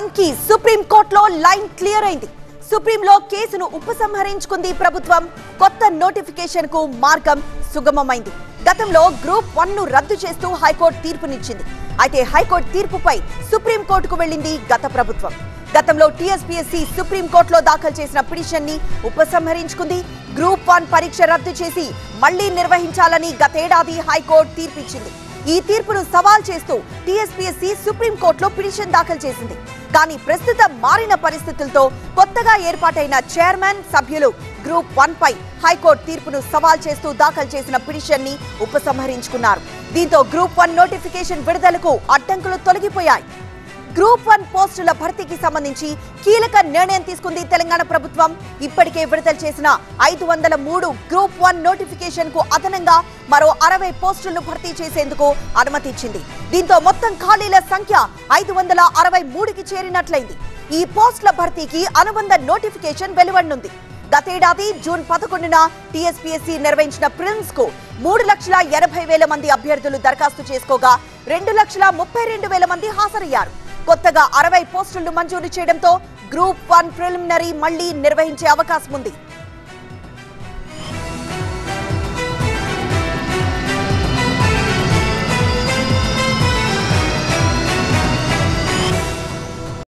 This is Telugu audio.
వన్ కి సుప్రీం కోర్టులో లైన్ క్లియర్ అయింది సుప్రీంలో కేసును ఉపసంహరించుకుంది ప్రభుత్వం కొత్త నోటిఫికేషన్ కు మార్గం సుగమమైంది గతంలో గ్రూప్ వన్ ను రద్దు చేస్తూ హైకోర్టు తీర్పునిచ్చింది అయితే హైకోర్టు తీర్పుపై సుప్రీం కోర్టుకు వెళ్ళింది గత ప్రభుత్వం గతంలో టీఎస్పీఎస్సీ సుప్రీం కోర్టులో దాఖలు చేసిన పిటిషన్ ని ఉపసంహరించుకుంది గ్రూప్ వన్ పరీక్ష రద్దు చేసి మళ్లీ నిర్వహించాలని గతేడాది హైకోర్టు తీర్పిచ్చింది ఈ తీర్పును సవాల్ చేస్తూ టీఎస్పీఎస్సీ సుప్రీం కోర్టులో పిటిషన్ దాఖలు చేసింది కానీ ప్రస్తుతం మారిన పరిస్థితులతో కొత్తగా ఏర్పాటైన చైర్మన్ సభ్యులు గ్రూప్ వన్ పై హైకోర్టు తీర్పును సవాల్ చేస్తూ దాఖలు చేసిన పిటిషన్ ని ఉపసంహరించుకున్నారు దీంతో గ్రూప్ వన్ నోటిఫికేషన్ విడుదలకు అడ్డంకులు తొలగిపోయాయి గ్రూప్ వన్ పోస్టుల భర్తీకి సంబంధించి కీలక నిర్ణయం తీసుకుంది తెలంగాణ ప్రభుత్వం ఇప్పటికే విడుదల చేసిన ఐదు వందల మూడు గ్రూప్ వన్ నోటిఫికేషన్ కు అదనంగా మరో అరవై పోస్టులను భర్తీ చేసేందుకు అనుమతి ఇచ్చింది దీంతో మొత్తం ఖాళీల సంఖ్య ఐదు వందల అరవై మూడుకి చేరినట్లయింది ఈ పోస్టుల భర్తీకి అనుబంధ నోటిఫికేషన్ వెలువడనుంది గతేడాది జూన్ పదకొండున టీఎస్పీఎస్సీ నిర్వహించిన ప్రిలిమ్స్ కు మూడు లక్షల ఎనభై వేల మంది అభ్యర్థులు దరఖాస్తు చేసుకోగా రెండు లక్షల ముప్పై రెండు వేల మంది హాజరయ్యారు కొత్తగా అరవై పోస్టులు మంజూరు చేయడంతో గ్రూప్ వన్ ప్రిలిమినరీ మళ్లీ నిర్వహించే అవకాశం ఉంది